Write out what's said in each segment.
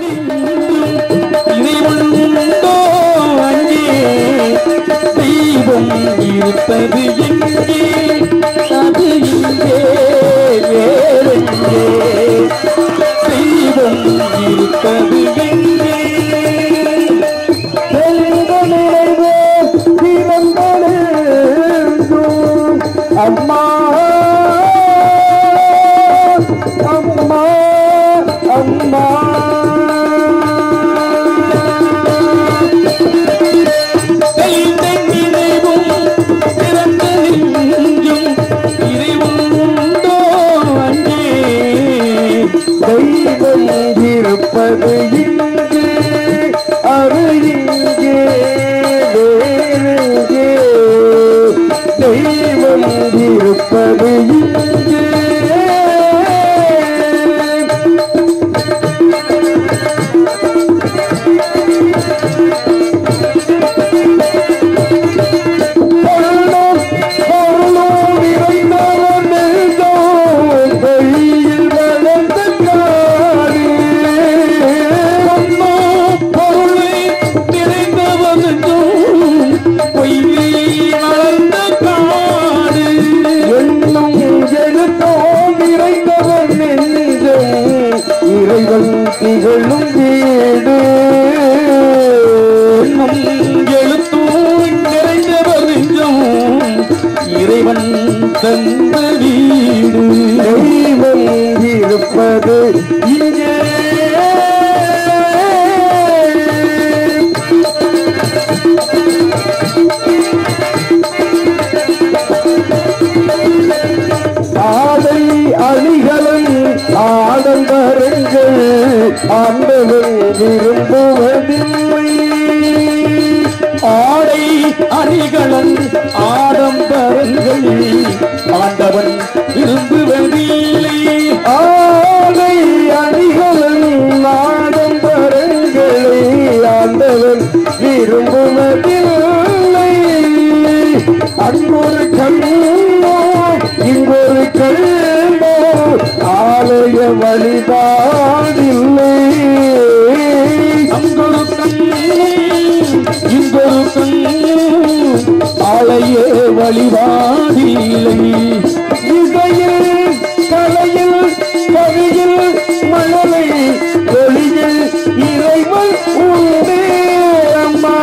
இறைவனுண்டோ அங்கே தெய்வம் இருப்பது எங்கே அது இங்கே வேறெங்கே தெய்வம் இருப்பது எங்கே அம்மா அம்மா அம்மா தெளிந்த நினைவும் பிறந்த நெஞ்சும் இறைவனுண்டோ அங்கே தெய்வம் இருப்பது இங்கே அது இங்கே வேறெங்கே தெய்வம் இருப்பது இங்கே பொருளும் பொருளும் இறைந்தவன் நெஞ்சம் கையில் வளர்ந்த காடு. பொன்னோ பொருளை நிறைந்தவனுக்கும் பொய்யை வளர்ந்த காடு எண்ணும் எழுத்தோம் இறைந்தவன் நெஞ்சம் இறைவன் திகழும் வீடு நம் எழுத்தூய் நிறைந்தவர் நெஞ்சம் இறைவன் தந்த வீடு தெய்வம் இருப்பது இங்கே ஆடை அணிகளும் ஆடம்பரங்கள் ஆண்டவன் விரும்புவதில்லை ஆடை அணிகளன் ஆடம்பரங்கள் ஆண்டவன் விரும்புவதில்லை ஆடை அணிகளும் ஆடம்பரங்களை ஆண்டவன் விரும்புவதில்லை அங்கொரு கண்ணோ இங்கொரு கண்ணோ ஆலய வழிபாடில்லை அங்கொரு கண் இங்கொரு கண் ஆளைய வழிபாடில்லை இசையில் கலையில் கவியில் மழலை ஒளியில் இறைவன் உண்டே அம்மா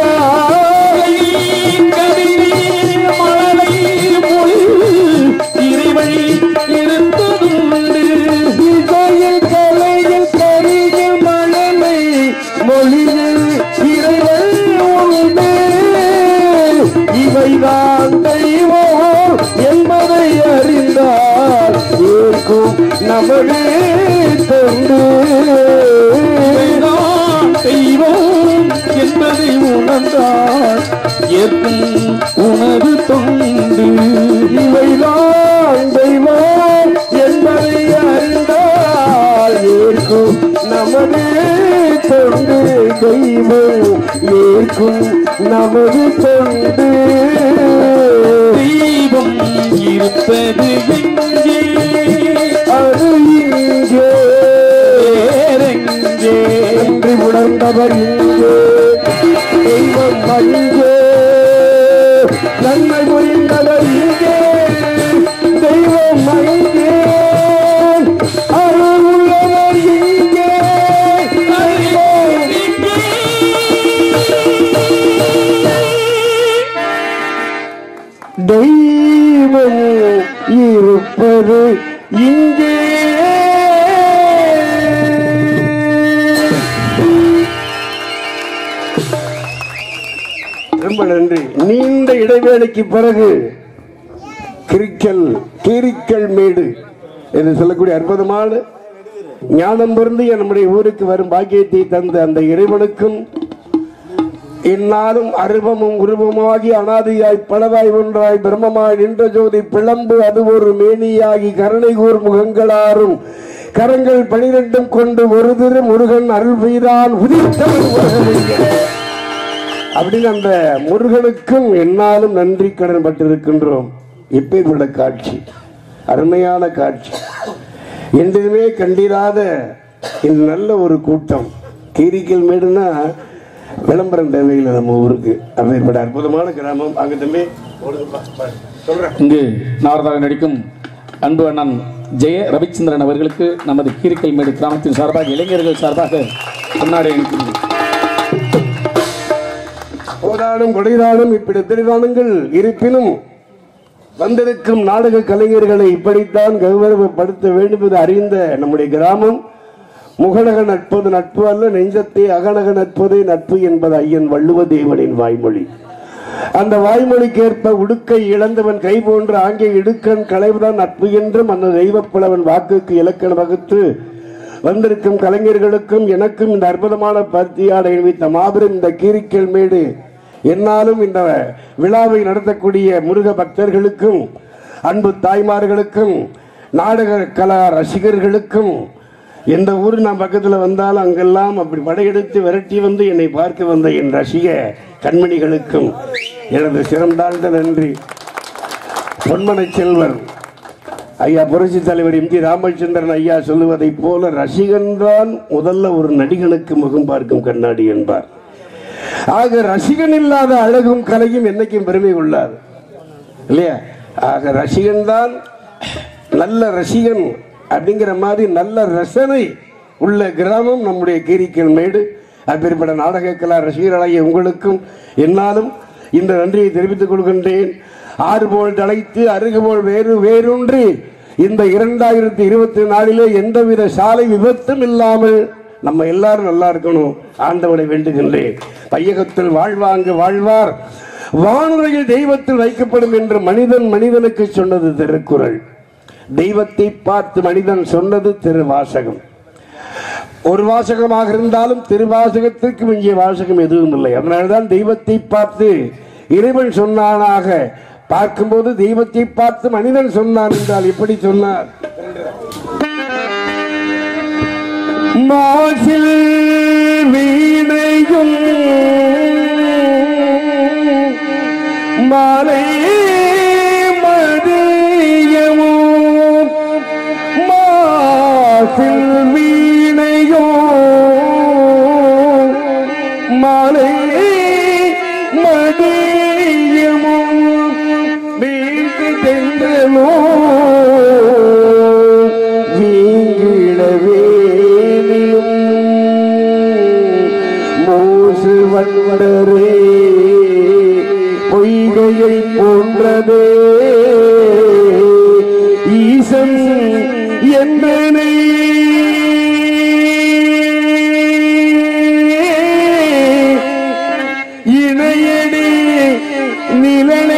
மழலை மொழி இறைவழி இருந்ததுண்டு இசையில் கலையில் கவியில் மழலை மொழியில் இறைவன் உண்டு இவைதான் தெய்வம் என்பதை அறிந்தால் ஏற்கும் நமது தொண்டு இவைதான் தெய்வம் என்பதை உணர்ந்தால் ஏற்கும் உணவு தொண்டு இவைதான் தெய்வம் என்பதை அறிந்தால் ஏற்கும் நமது தொண்டு தெய்வம் ஏற்கும் நமது தொண்டு தெய்வம் இருப்பது எங்கே அது இங்கே வேறெங்கே என்று உணர்ந்தவர் இங்கே தெய்வம் அங்கே நன்மை புரிந்தவர் இங்கே தெய்வம் அங்கே அருள் உள்ளவர் இங்கே தெய்வம் தெய்வம் இருப்பது இங்கே ரொம்ப நன்றி நீண்ட இடைவேளைக்கு பிறகு கிரிக்கல் கீரிக்கல் மேடு என்று சொல்லக்கூடிய அற்புதமான ஞானம் பொருந்திய நம்முடைய ஊருக்கு வரும் பாக்கியத்தை தந்த அந்த இறைவனுக்கும் இந்நாளும் அருவமும் உருவமாகி அனாதியாய் பலவாய் ஒன்றாய் பிரம்மமாய் நின்ற ஜோதி பிளம்பு அது ஒரு மேனியாகி கருணை கூர் முகங்களாரும் கரங்கள் பனிரெண்டும் கொண்டு ஒரு திரு முருகன் அருள் பெய்தான் உதித்தவன் உலகமெங்கே. அப்படின்னு அந்த முருகனுக்கும் என்னாலும் நன்றி கடன் பட்டிருக்கின்றோம் இப்பேற்பட்ட காட்சி அருமையான காட்சி என்றுமே கண்டிராத இது நல்ல ஒரு கூட்டம் கீரிக்கல் மேடுனா விளம்பரம் தேவையில்லை நம்ம ஊருக்கு அப்படிப்பட்ட அற்புதமான கிராமம் அங்க தம்பி ஓடுங்கப்பா, பாரு. சொல்றேன் இங்கு நாரதாக நடிக்கும் அன்பு அண்ணன் ஜெய ரவிச்சந்திரன் அவர்களுக்கு நமது கீரிக்கல்மேடு கிராமத்தின் சார்பாக இளைஞர்கள் சார்பாக கொண்டாடி அளிக்கின்றோம் போதாடும் கொடைதாடும் இப்படி திருதானங்கள் இருப்பினும் வந்திருக்கும் நாடக கலைஞர்களை இப்படித்தான் கௌரவப்படுத்த வேண்டும் என்று அறிந்த நம்முடைய கிராமம் முகநக நட்பது நட்பு அல்ல நெஞ்சத்தை அகநக நட்பதே நட்பு என்பது ஐயன் வள்ளுவ தேவனின் வாய்மொழி அந்த வாய்மொழிக்கேற்ப உடுக்கை இழந்தவன் கை போன்ற ஆங்கே இடுக்கன் களைவுதான் நட்பு என்றும் அந்த தெய்வப்புலவன் வாக்குக்கு இலக்கணம் வகுத்து வந்திருக்கும் கலைஞர்களுக்கும் எனக்கும் இந்த அற்புதமான பருத்தியாடை அணிவித்த மாபெரும் இந்த கீரிக்கல் மேடு என்னாலும் இந்த விழாவை நடத்தக்கூடிய முருக பக்தர்களுக்கும் அன்பு தாய்மார்களுக்கும் நாடக கலா ரசிகர்களுக்கும் எந்த ஊர் நான் பக்கத்தில் வந்தாலும் அங்கெல்லாம் அப்படி படையெடுத்து விரட்டி வந்து என்னை பார்க்க வந்த என் ரசிக கண்மணிகளுக்கும் எனது சிறந்தாழ்ந்த நன்றி பொன்மனை செல்வர் ஐயா புரட்சி தலைவர் எம் ஜி ராமச்சந்திரன் ஐயா சொல்லுவதைப் போல ரசிகன்தான் முதல்ல ஒரு நடிகனுக்கு முகம் பார்க்கும் கண்ணாடி என்பார் ஆக ரசிகன் இல்லாத அழகும் கலையும் என்னைக்கும் பெருமை கொள்ளாது இல்லையா ஆக ரசிகன் தான் நல்ல ரசிகன் அப்படிங்கிற மாதிரி நல்ல ரசனை உள்ள கிராமம் நம்முடைய கீரிக்கல் மேடு அப்பேற்பட்ட நாடக கலா ரசிகர்களாகிய உங்களுக்கும் என்னாலும் இந்த நன்றியை தெரிவித்துக் கொள்கின்றேன் ஆறு போல் தலைத்து அருகு போல் வேறு வேரூன்றி இந்த இரண்டாயிரத்தி இருபத்தி நாலிலே எந்தவித சாலை விபத்தும் இல்லாமல் நம்ம எல்லாரும் நல்லா இருக்கணும் ஆண்டவனை வேண்டுகின்றேன் பையகத்தில் வாழ்வாங்கு வாழ்வார் வானுரையில் தெய்வத்தில் வைக்கப்படும் என்று மனிதன் மனிதனுக்கு சொன்னது திருக்குறள் தெய்வத்தை பார்த்து மனிதன் சொன்னது திருவாசகம் ஒரு வாசகமாக இருந்தாலும் திருவாசகத்திற்கு மிஞ்சிய வாசகம் எதுவும் இல்லை அதனால்தான் தெய்வத்தை பார்த்து இறைவன் சொன்னானாக பார்க்கும்போது தெய்வத்தை பார்த்து மனிதன் சொன்னான் என்றால் எப்படி சொன்னார் மாசில் வீணையும் மாலை மதியமும் மாசில் வீணையோ மாலை மதியமும் வீட்டு தென்றலோ வீங்கிடவேனிலும் மூசு வண்டரே பொய்கையை போன்றதே ஈசன் என்பனை இணையடி நிழலே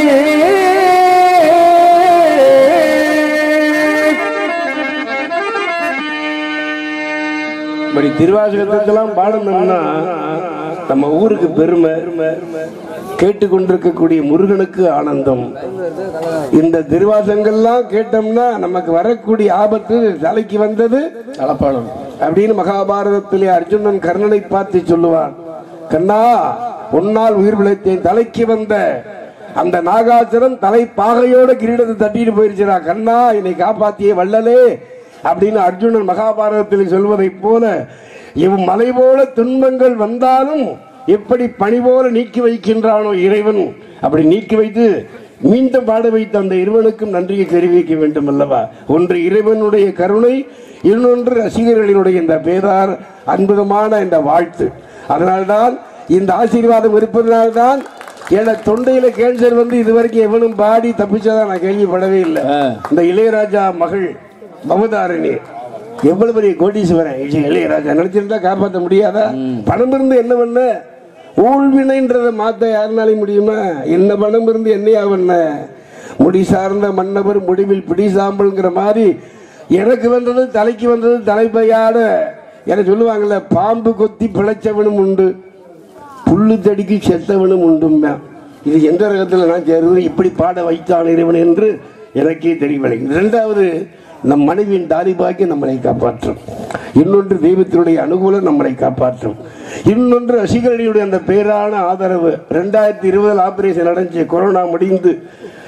இப்படி திருவாசகத்துக்கெல்லாம் பாடணும்னா நம்ம ஊருக்கு பெருமை கேட்டுக்கொண்டிருக்கக்கூடிய முருகனுக்கு ஆனந்தம் இந்த திருவாசகங்கள்லாம் கேட்டோம்னா நமக்கு வரக்கூடிய ஆபத்து தலைக்கு வந்தது தலப்பாளம் அப்படின்னு மகாபாரதத்திலே அர்ஜுனன் கர்ணனை பார்த்து சொல்லுவான் கண்ணா உன்னால் உயிர் பிழைத்தேன் தலைக்கு வந்த அந்த நாகாசுரன் தலை பாகையோட கிரீடத்தை தட்டிட்டு போயிருச்சுடா கண்ணா என்னை காப்பாத்திய வள்ளலே அப்படின்னு அர்ஜுனன் மகாபாரதத்தில் சொல்வதைப் போல இவ் மலை போல துன்பங்கள் வந்தாலும் எப்படி பனி போல நீக்கி வைக்கின்றானோ இறைவன் அப்படி நீக்கி வைத்து மீண்டும் பாட வைத்த அந்த இறைவனுக்கும் நன்றியை தெரிவிக்க வேண்டும் அல்லவா ஒன்று இறைவனுடைய கருணை இன்னொன்று ரசிகர்களினுடைய இந்த பேதார் அற்புதமான இந்த வாழ்த்து அதனால்தான் இந்த ஆசீர்வாதம் இருப்பதனால்தான் எனக்கு தொண்டையில கேன்சர் வந்து இதுவரைக்கும் எவனும் பாடி தப்பிச்சதா நான் கேள்விப்படவே இல்லை ஆ. இந்த இளையராஜா மகள் மமதாரணி எவ்வளவு பெரிய கோடீஸ்வரன் இது இளையராஜா நினைச்சிருந்தா காப்பாற்ற முடியாதா பணம் இருந்து என்ன பண்ண ஊழ்வினைன்றதை மாத்த யாருனாலையும் முடியுமா என்ன பணம் இருந்து என்னையா பண்ண முடி சார்ந்த மன்னவர் முடிவில் பிடி சாம்பல்ங்கிற மாதிரி எனக்கு வந்தது தலைக்கு வந்தது தலைப்பையாட என சொல்லுவாங்கல்ல பாம்பு கொத்தி பிழைச்சவனும் உண்டு புல்லு தடிக்கு செத்தவனும் உண்டும்பா இது எந்த ரகத்தில் நான் சேருவது இப்படி பாட வைத்தான் இறைவன் என்று எனக்கே தெரியவில்லை இரண்டாவது நம் மனைவியின் தாலிபாக்கி நம்மளை காப்பாற்றும் இன்னொன்று தெய்வத்தினுடைய அனுகூலம் நம்மளை காப்பாற்றும் இன்னொன்று ரசிகர்களுடைய அந்த பேரான ஆதரவு ரெண்டாயிரத்தி இருபதில் ஆபரேஷன் நடந்துச்சு கொரோனா முடிந்து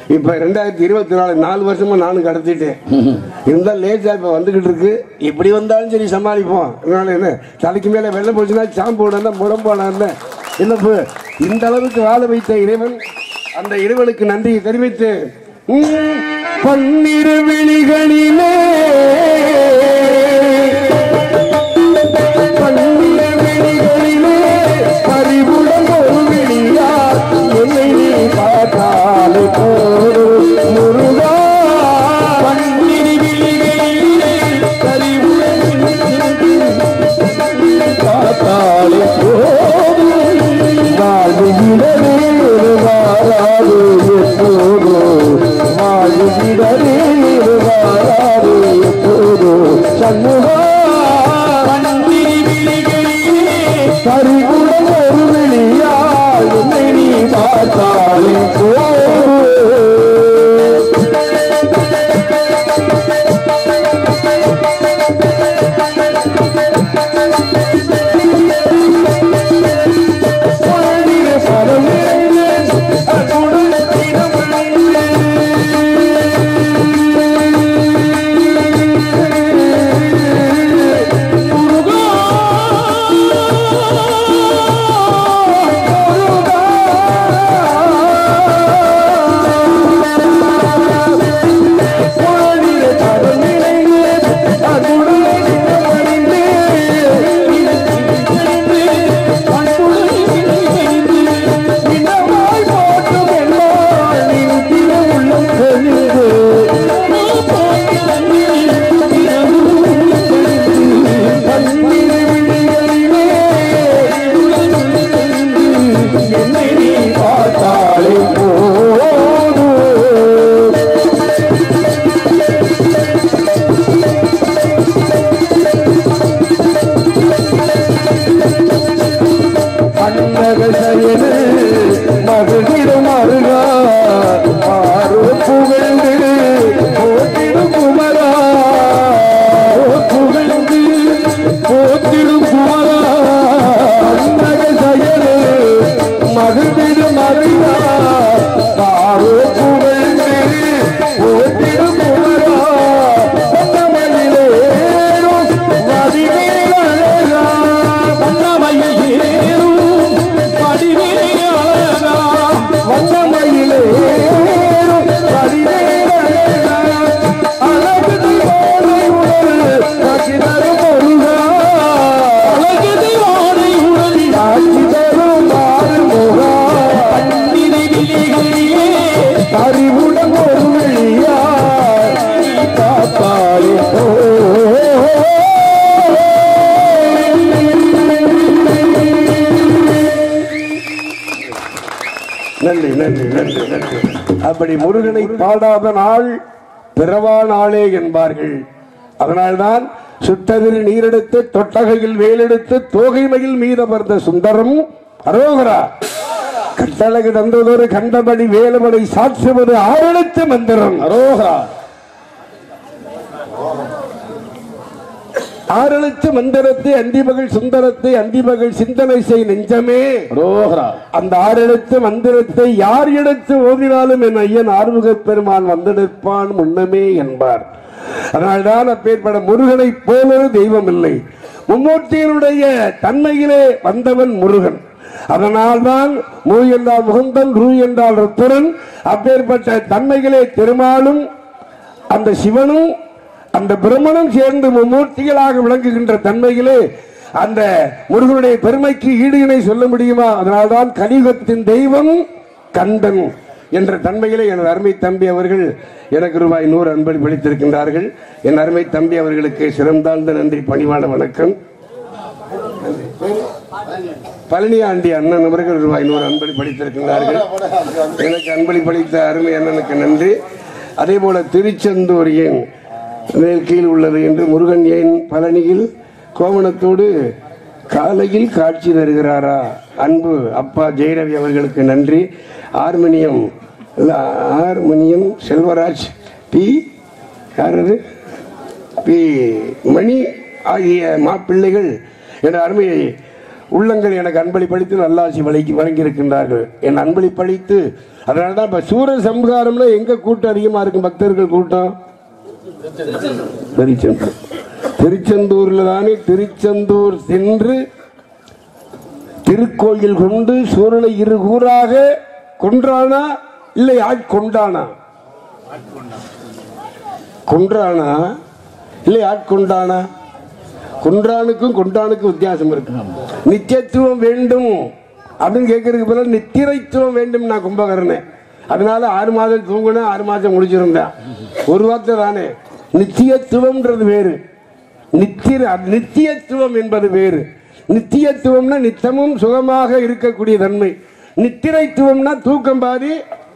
இப்ப ரெண்டாயிரத்தி இருபத்தி நாலு நாலு வருஷமா நானும் கடத்திட்டேன் இருந்தா லேசா இப்ப வந்துகிட்டு இருக்கு இப்படி வந்தாலும் சரி சமாளிப்போம் அதனால என்ன தலைக்கு மேல வெள்ளை போச்சுன்னா சாம்பு உடனே முடம்பானா என்ன என்ன இப்ப இந்த அளவுக்கு வாழ வைத்த இறைவன் அந்த இறைவனுக்கு நன்றியை தெரிவித்து உம், பன்னிரு விழிகளிலே பன்னிரு விழிகளிலே பறிவுடன் ஒரு விழியார் என்னை நீ பார்த்தாலே போதும் முருகா பன்னிரு விழிகளிலே பறிவுடன் பார்த்தாலே போதும் வாழ்விடவே வாராது எப்போதோ வாழ்விடவே வாராது எப்போதோ சண்முகா கரிகுடன் ஒரு வெளியால் உன்னை நீ பார்த்தாலே போதும் பழனிய பரமேலே அன்புடன் தினமணிலே முருகா பழனிய பரமேலே அன்புடன் தினமணிலே வினவாய் போற்றும் எல்லாம் நின் திருவுள்ளம் தெளிந்து. பன்னிரு விழிகளிலே என்னை நீ பார்த்தாலே போதும் பன்னக செயலு மகிழிடும் அருகா ஆறு புகழ்ந்து போற்றிடும் குமரா புகழ்ந்து போற்றிடும் குமரா பன்னக செயலு மகிழ்ந்திடும் அருகா ஆறு புகழ்ந்து போற்றிடும் குமரா பன்னமயிலேறும் வடிவேல் அழகா வண்ணமயிலேறும் வடிவேல் அழகா வண்ணமயிலேறும் வடிவேல் அழகா அழகு தீவானை உடல் காட்சி தரும் முருகா அழகு தீவானை உடல் காட்சி தரும் ஆறுமுகா பன்னிரை விழிகளிலே அறிவுடன் ஒரு வெளியா காப்பாளி நன்றி நன்றி நன்றி நன்றி அப்படி முருகனை பாடாத நாள் பிறவா நாளே என்பார்கள் அதனால்தான் சுட்டதில் நீரெடுத்து தொட்டகையில் வேலெடுத்து தோகைமையில் மீதமர்ந்த சுந்தரம் அரோகரா கட்டழகு தந்ததொரு கண்டபடி வேலுமனை சாற்றுவது ஆறெழுத்து மந்திரம் அரோகரா ஆறெழுத்து மந்திரத்தை அந்திமகள் சுந்தரத்தை அந்திமகள் சிந்தனை செய் நெஞ்சமே அரோகரா அந்த ஆறெழுத்து மந்திரத்தை யார் எடுத்து ஓதினாலும் என் ஐயன் ஆறுமுகப் பெருமான் வந்தெடுப்பான் முன்னமே என்பார் அதனால்தான் அப்பேற்பட முருகனை போலொரு தெய்வம் இல்லை மும்மூர்த்தியினுடைய தன்மையிலே வந்தவன் முருகன் அதனால்தான் மூ என்றால் முகுந்தன் ரூ என்றால் ருத்துரன் அப்பேற்பட்ட தன்மைகளே திருமாலும் அந்த சிவனும் அந்த பிரம்மனும் சேர்ந்து மும்மூர்த்திகளாக விளங்குகின்ற தன்மையிலே அந்த முருகனுடைய பெருமைக்கு ஈடு இணை சொல்ல முடியுமா அதனால்தான் கலியுகத்தின் தெய்வம் கந்தன் என்ற தன்மையிலே எனது அருமை தம்பி அவர்கள் எனக்கு ரூபாய் நூறு அன்பளி பளித்திருக்கின்றார்கள் என் அருமை தம்பி அவர்களுக்கு சிறந்தாழ்ந்த நன்றி பணிவான வணக்கம் பழனி ஆண்டி அண்ணன் அவர்கள் ரூபாய் நூறு அன்பளி பளித்திருக்கின்றார்கள் எனக்கு அன்பளி பளித்த அருமை அண்ணனுக்கு நன்றி அதே போல திருச்செந்தூர் ஏன் மேல் கீழ் உள்ளது என்று முருகன் ஏன் பழனியில் கோவணத்தோடு காலையில் காட்சி தருகிறாரா அன்பு அப்பா ஜெயரவி அவர்களுக்கு நன்றி ஆர்மணியம் இல்ல, ஆர்மணியம் செல்வராஜ் பி யார் அது பி மணி ஆகிய மாப்பிள்ளைகள் என்ற அருமை உள்ளங்கள் எனக்கு அன்பளிப்பளித்து நல்லாசி வழங்கி வழங்கியிருக்கின்றார்கள் என் அன்பளிப்பளித்து அதனால தான் இப்போ சூர சம்ஹாரம்ல எங்க கூட்டம் அதிகமா இருக்கும் பக்தர்கள் கூட்டம் திருச்செந்தூர் திருச்செந்தூர்ல தானே திருச்செந்தூர் சென்று திருக்கோயில் கொண்டு சூரனை இரு கூறாக கொன்றானா இல்லை ஆட்கொண்டானா கொன்றானா இல்லை ஆட்கொண்டானா கொன்றானுக்கும் கொண்டானுக்கும் வித்தியாசம் இருக்கு நித்தியத்துவம் வேண்டும் அப்படின்னு கேட்கறதுக்கு பதிலா நித்திரைத்துவம் வேண்டும் நான் கும்பகர்ணன் அதனால ஆறு மாதம் தூங்கினேன் ஆறு மாதம் முடிச்சிருந்தேன் ஒரு வார்த்தை தானே நித்தியத்துவம்ன்றது வேறு நித்திர நித்தியத்துவம் என்பது வேறு நித்தியத்துவம்னா நித்தமும் சுகமாக இருக்கக்கூடிய தன்மை நித்திரைத்துவம்னா தூக்கம் பாதி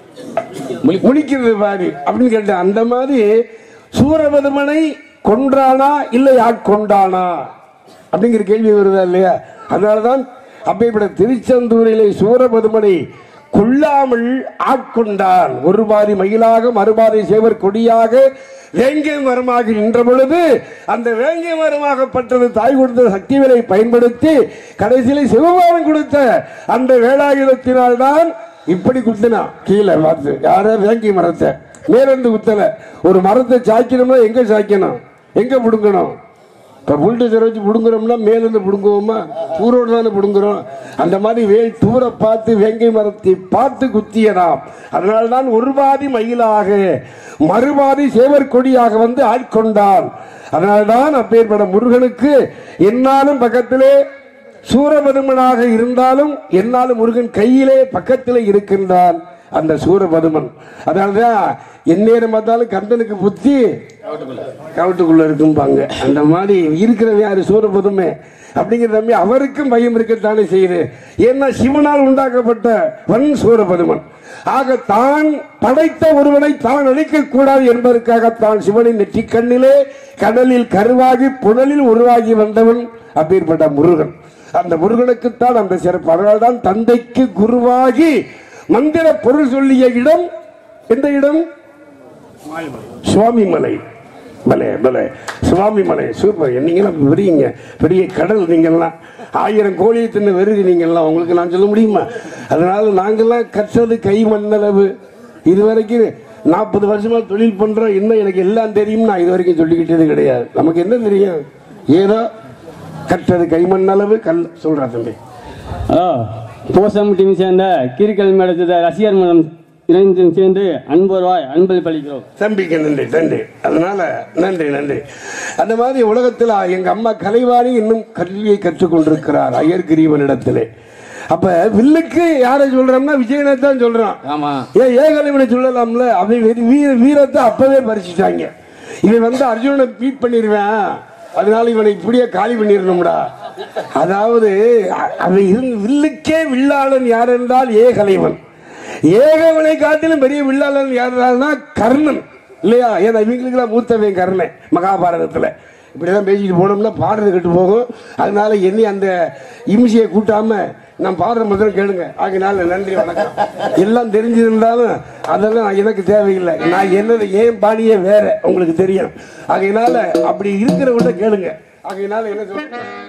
முழிக்கிறது பாரு அப்படின்னு கேட்டேன் அந்த மாதிரி சூரபதுமனை கொன்றானா இல்லை ஆட்கொண்டானா அப்படிங்கிற கேள்வி வருதா இல்லையா அதனாலதான் அப்பேற்பட்ட திருச்செந்தூரிலே சூரபதுமனை கொல்லாமல் ஆட்கொண்டான் ஒரு பாரி மயிலாக மறுபாரி சேவர் கொடியாக வேங்கை மரமாக நின்ற பொழுது அந்த வேங்கை மரமாகப்பட்டது தாய் கொடுத்த சக்திகளை பயன்படுத்தி கடைசியில சிவபாரம் கொடுத்த அந்த வேலாயுதத்தினால் தான் இப்படி குத்தினா கீழே பார்த்து யாரோ வேங்கை மரத்தை மேலிருந்து குத்தல ஒரு மரத்தை சாய்க்கணும்னா எங்க சாய்க்கணும் எங்க புடுங்கணும் இப்ப புல்டோசர் வச்சு புடுங்குறோம்னா மேலிருந்து புடுங்குவோமா தூரோடு தானே புடுங்குறோம் அந்த மாதிரி வேல் தூர பார்த்து வேங்கை மரத்தை பார்த்து குத்தியதாம் அதனால தான் ஒரு பாதி மயிலாக மறுபாதி சேவர் கொடியாக வந்து ஆட்கொண்டான் அதனால்தான் அப்பேற்பட முருகனுக்கு என்னாலும் பக்கத்திலே சூரபதுமனாக இருந்தாலும் என்னாலும் முருகன் கையிலே பக்கத்திலே இருக்கின்றான் அந்த சூரபதுமன் அதனாலதான் எந்நேரம் பார்த்தாலும் கந்தனுக்கு புத்தி கவட்டுக்குள்ள இருக்கும்பாங்க அந்த மாதிரி இருக்கிறது யாரு சூரபதுமே அப்படிங்கிற தம்பி அவருக்கும் பயம் இருக்கத்தானே செய்யுது ஏன்னா சிவனால் உண்டாக்கப்பட்ட வன் சூரபதுமன் ஆக தான் படைத்த ஒருவனை தான் அழிக்க கூடாது என்பதற்காக தான் சிவனின் நெற்றிக் கண்ணிலே கடலில் கருவாகி புனலில் உருவாகி வந்தவன் அப்பேற்பட்ட முருகன் அந்த முருகனுக்குத்தான் அந்த சிறப்பு அதனால்தான் தந்தைக்கு குருவாகி மந்திர பொருள் சொல்லிய இடம் எந்த இடம் சுவாமி மலை பலே பலே சுவாமி மலை சூப்பர் நீங்களாம் பெரியங்க பெரிய கடல் நீங்கள்லாம் ஆயிரம் கோழியை தின்னு வெறுகு நீங்கள்லாம் உங்களுக்கு நான் சொல்ல முடியுமா அதனால நாங்கெல்லாம் கற்றது கை மண்ணளவு இதுவரைக்கும் நாற்பது வருஷமா தொழில் பண்றோம் இன்னும் எனக்கு எல்லாம் தெரியும் நான் இது வரைக்கும் சொல்லிக்கிட்டது கிடையாது நமக்கு என்ன தெரியும் ஏதோ கற்றது கை மண்ணளவு கல் சொல்றா தம்பி ஹலோ போசம் டீம் சேர்ந்த கீரிக்கல் மேடத்தை ரசிகர் மனம் இணைந்து சேர்ந்து அன்பு ரூபாய் அன்பளிப்பு அளிக்கிறோம் தம்பிக்கு நன்றி நன்றி அதனால நன்றி நன்றி அந்த மாதிரி உலகத்தில் எங்க அம்மா கலைவாணி இன்னும் கல்வியை கற்றுக் கொண்டிருக்கிறார் ஐயர் கிரீவனிடத்திலே அப்ப வில்லுக்கு யாரை சொல்றோம்னா விஜயனை தான் சொல்றான் ஆமா ஏன் ஏகலைவனை சொல்லலாம்ல அவன் வெறி- வீர வீரத்தை அப்பவே பறிச்சுட்டாங்க இவன் வந்து அர்ஜுனனை பீட் பண்ணிடுவேன் அதனால இவனை இப்படியே காலி பண்ணிடணும்டா அதாவது அ- அவன் இருந்து வில்லுக்கே வில்லாளன் யார் என்றால் ஏகலைவன் ஏகவனை காட்டிலும் பெரிய வில்லாளன் யாருன்னா கர்ணன் இல்லையா ஏன்னா இவங்களுக்கெல்லாம் மூத்தவன் கர்ணன் மகாபாரதத்துல இப்படிதான் பேசிட்டு போனோம்னா பாடுறது கெட்டு போகும் அதனால என்னை அந்த இம்சியை கூட்டாம நான் பாடுற முதல்ல கேளுங்க ஆகினால நன்றி வணக்கம் எல்லாம் தெரிஞ்சிருந்தாலும் அதெல்லாம் எனக்கு தேவையில்லை நான் என்னது ஏன் பாணியே வேற உங்களுக்கு தெரியும் ஆகையினால அப்படி இருக்கிறவங்க கேளுங்க ஆகையினால என்ன சொல்றேன்